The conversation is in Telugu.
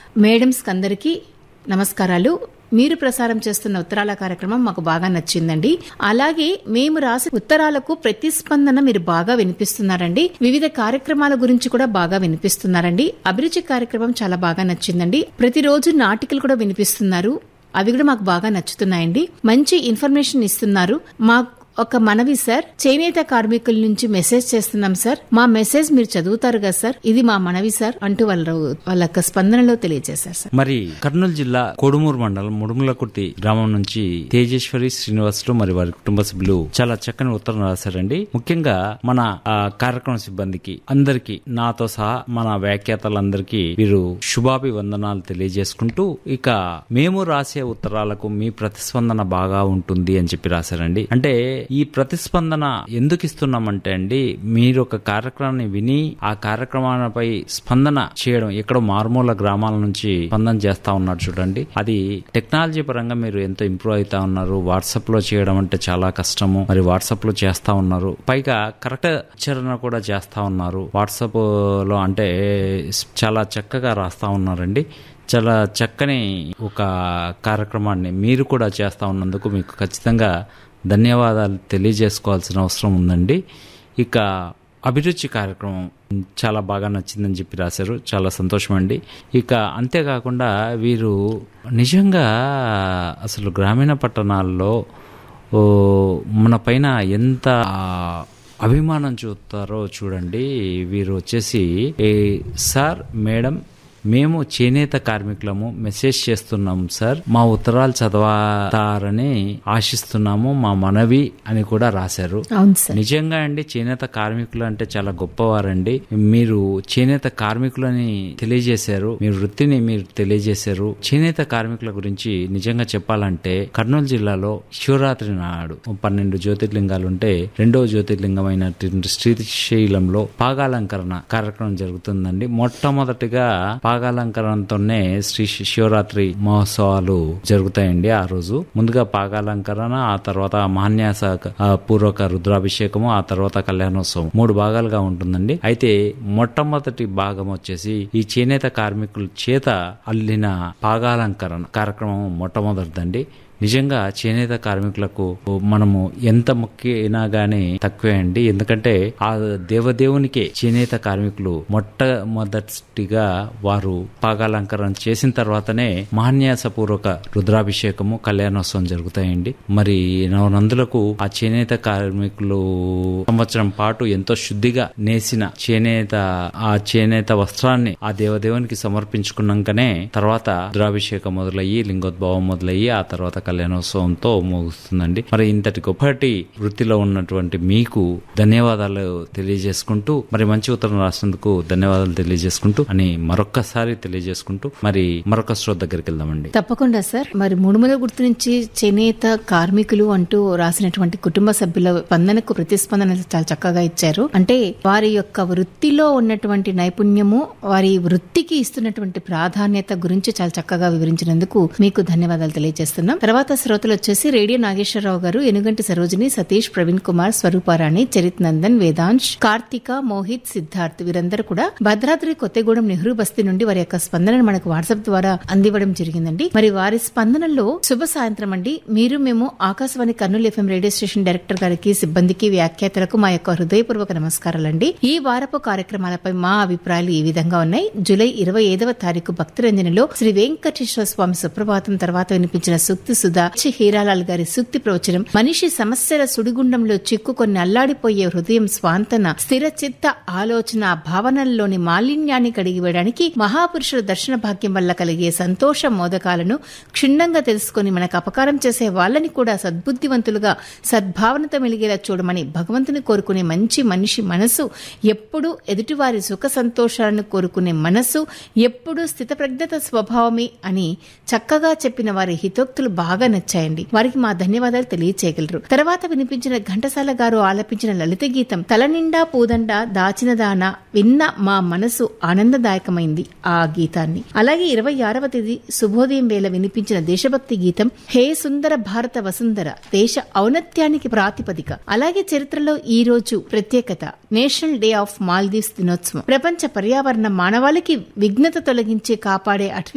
మేడమ్స్ అందరికీ నమస్కారాలు మీరు ప్రసారం చేస్తున్న ఉత్తరాల కార్యక్రమం మాకు బాగా నచ్చిందండి అలాగే మేము రాసిన ఉత్తరాలకు ప్రతిస్పందన మీరు బాగా వినిపిస్తున్నారండి వివిధ కార్యక్రమాల గురించి కూడా బాగా వినిపిస్తున్నారండి అభిరుచి కార్యక్రమం చాలా బాగా నచ్చిందండి ప్రతిరోజు నాటికలు కూడా వినిపిస్తున్నారు అవి కూడా మాకు బాగా నచ్చుతున్నాయండి మంచి ఇన్ఫర్మేషన్ ఇస్తున్నారు మా ఒక మనవి సార్ చేనేత కార్మికుల నుంచి మెసేజ్ చేస్తున్నాం సార్ మా మెసేజ్ మీరు చదువుతారు కదా సార్ ఇది మా మనవి సార్ అంటూ వాళ్ళ వాళ్ళ యొక్క స్పందనలో తెలియజేశారు సార్ మరి కర్నూలు జిల్లా కోడుమూరు మండలం ముడుములకుర్తి గ్రామం నుంచి తేజేశ్వరి శ్రీనివాసులు మరి వారి కుటుంబ సభ్యులు చాలా చక్కని ఉత్తరం రాశారండి ముఖ్యంగా మన ఆ, కార్యక్రమ సిబ్బందికి అందరికి నాతో సహా మన వ్యాఖ్యాతలందరికీ వీరు శుభాభివందనాలు తెలియజేసుకుంటూ ఇక మేము రాసే ఉత్తరాలకు మీ ప్రతిస్పందన బాగా ఉంటుంది అని చెప్పి రాశారండి అంటే ఈ ప్రతిస్పందన ఎందుకు ఇస్తున్నామంటే అండి మీరు ఒక కార్యక్రమాన్ని విని ఆ కార్యక్రమాలపై స్పందన చేయడం ఎక్కడో మారుమూల గ్రామాల నుంచి స్పందన చేస్తా ఉన్నారు చూడండి అది టెక్నాలజీ పరంగా మీరు ఎంతో ఇంప్రూవ్ అవుతా ఉన్నారు వాట్సాప్ లో చేయడం అంటే చాలా కష్టము మరి వాట్సాప్ లో చేస్తా ఉన్నారు పైగా కరెక్ట్ ఉచ్చారణ కూడా చేస్తా ఉన్నారు వాట్సాప్ లో అంటే చాలా చక్కగా రాస్తా ఉన్నారండి చాలా చక్కని ఒక కార్యక్రమాన్ని మీరు కూడా చేస్తా ఉన్నందుకు మీకు ఖచ్చితంగా ధన్యవాదాలు తెలియజేసుకోవాల్సిన అవసరం ఉందండి ఇక అభిరుచి కార్యక్రమం చాలా బాగా నచ్చిందని చెప్పి రాశారు చాలా సంతోషం అండి ఇక అంతేకాకుండా వీరు నిజంగా అసలు గ్రామీణ పట్టణాల్లో ఓ, మన పైన ఎంత ఆ, అభిమానం చూస్తారో చూడండి వీరు వచ్చేసి ఏ, సార్ మేడం మేము చేనేత కార్మికులము మెసేజ్ చేస్తున్నాం సార్ మా ఉత్తరాలు చదవతారని ఆశిస్తున్నాము మా మనవి అని కూడా రాశారు అవును సార్ నిజంగా అండి చేనేత కార్మికులు అంటే చాలా గొప్పవారండి మీరు చేనేత కార్మికులని తెలియజేశారు మీ వృత్తిని మీరు తెలియజేశారు చేనేత కార్మికుల గురించి నిజంగా చెప్పాలంటే కర్నూలు జిల్లాలో శివరాత్రి నాడు పన్నెండు జ్యోతిర్లింగాలు ఉంటే రెండవ జ్యోతిర్లింగమైనటువంటి శ్రీశైలంలో పాగాలంకరణ కార్యక్రమం జరుగుతుందండి మొట్టమొదటిగా పాగాలంకరణతోనే శ్రీ శివరాత్రి మహోత్సవాలు జరుగుతాయండి ఆ రోజు ముందుగా పాగాలంకరణ ఆ తర్వాత మహాన్యాస ఆ, పూర్వక రుద్రాభిషేకము ఆ తర్వాత కళ్యాణోత్సవం మూడు భాగాలుగా ఉంటుందండి అయితే మొట్టమొదటి భాగం వచ్చేసి ఈ చేనేత కార్మికుల చేత అల్లిన పాగాలంకరణ కార్యక్రమం మొట్టమొదటిదండి నిజంగా చేనేత కార్మికులకు మనము ఎంత మొక్కినా గానీ తక్కువే అండి ఎందుకంటే ఆ దేవదేవునికే చేనేత కార్మికులు మొట్టమొదటిగా వారు పాగాలంకరణ చేసిన తర్వాతనే మహాన్యాసపూర్వక రుద్రాభిషేకము కళ్యాణోత్సవం జరుగుతాయండి మరి నవనందులకు ఆ చేనేత కార్మికులు సంవత్సరం పాటు ఎంతో శుద్ధిగా నేసిన చేనేత ఆ చేనేత వస్త్రాన్ని ఆ దేవదేవునికి సమర్పించుకున్నాకనే తర్వాత రుద్రాభిషేకం మొదలయ్యి లింగోద్భవం మొదలయ్యి ఆ తర్వాత కళ్యాణోత్సవంతో ముగుస్తుందండి మరి ఇంతటి గొప్పటి వృత్తిలో ఉన్నటువంటి మీకు ధన్యవాదాలు తెలియజేసుకుంటూ మరి మంచి ఉత్తరం రాసినందుకు ధన్యవాదాలు తెలియజేసుకుంటూ అని మరొక్కసారి తెలియజేసుకుంటూ మరి మరొక శ్రోత దగ్గరికి వెళ్దామండి తప్పకుండా సార్ మరి ముడుముల గుర్తు నుంచి చేనేత కార్మికులు అంటూ రాసినటువంటి కుటుంబ సభ్యుల స్పందనకు ప్రతిస్పందన చాలా చక్కగా ఇచ్చారు అంటే వారి యొక్క వృత్తిలో ఉన్నటువంటి నైపుణ్యము వారి వృత్తికి ఇస్తున్నటువంటి ప్రాధాన్యత గురించి చాలా చక్కగా వివరించినందుకు మీకు ధన్యవాదాలు తెలియజేస్తున్నాం తర్వాత శ్రోతలు వచ్చేసి రేడియో నాగేశ్వరరావు గారు ఎనుగంటి సరోజిని సతీష్ ప్రవీణ్ కుమార్ స్వరూపారాణి చరిత్ నందన్ వేదాంశ్ కార్తిక మోహిత్ సిద్ధార్థ్ వీరందరూ కూడా భద్రాద్రి కొత్తగూడెం నెహ్రూ బస్తీ నుండి వారి యొక్క స్పందనను మనకు వాట్సాప్ ద్వారా అందివ్వడం జరిగిందండి మరి వారి స్పందనలో శుభ సాయంత్రం అండి మీరు మేము Akashvani Kurnool FM radio station director గారికి సిబ్బందికి వ్యాఖ్యాతలకు మా యొక్క హృదయపూర్వక నమస్కారాలండి ఈ వారపు కార్యక్రమాలపై మా అభిప్రాయాలు ఈ విధంగా ఉన్నాయి జూలై ఇరవై ఐదవ తారీఖు భక్తిరంజనిలో శ్రీ వెంకటేశ్వర స్వామి సుప్రభాతం తర్వాత వినిపించిన సూక్తి సుధా చి హీరాలాల్ గారి సూక్తి ప్రవచనం మనిషి సమస్యల సుడిగుండంలో చిక్కుకొని అల్లాడిపోయే హృదయం స్వాంతన స్థిర చిత్త ఆలోచన భావనల్లోని మాలిన్యాన్ని కడిగివేయడానికి మహాపురుషుల దర్శన భాగ్యం వల్ల కలిగే సంతోష మోదకాలను క్షుణ్ణంగా తెలుసుకొని మనకు అపకారం చేసే వాళ్ళని కూడా సద్బుద్ధివంతులుగా సద్భావనతో మెలిగేలా చూడమని భగవంతుని కోరుకునే మంచి మనిషి మనసు ఎప్పుడూ ఎదుటివారి సుఖ సంతోషాలను కోరుకునే మనసు ఎప్పుడూ స్థితప్రజ్ఞత స్వభావమే అని చక్కగా చెప్పిన వారి హితోక్తులు బాగా నచ్చాయండి వారికి మా ధన్యవాదాలు తెలియచేయగలరు తర్వాత వినిపించిన ఘంటసాల గారు ఆలపించిన లలిత గీతం తల నిండా పూదండ దాచిన దాన విన్న మా మనసు ఆనందదాయకమైంది ఆ గీతాన్ని అలాగే ఇరవై ఆరవ తేదీ శుభోదయం వేళ వినిపించిన దేశభక్తి గీతం హే సుందర భారత వసుంధర దేశ ఔన్నత్యానికి ప్రాతిపదిక అలాగే చరిత్రలో ఈ రోజు ప్రత్యేకత నేషనల్ డే ఆఫ్ మాల్దీవ్స్ దినోత్సవం ప్రపంచ పర్యావరణ మానవాళికి విఘ్నత తొలగించి కాపాడే అటవీ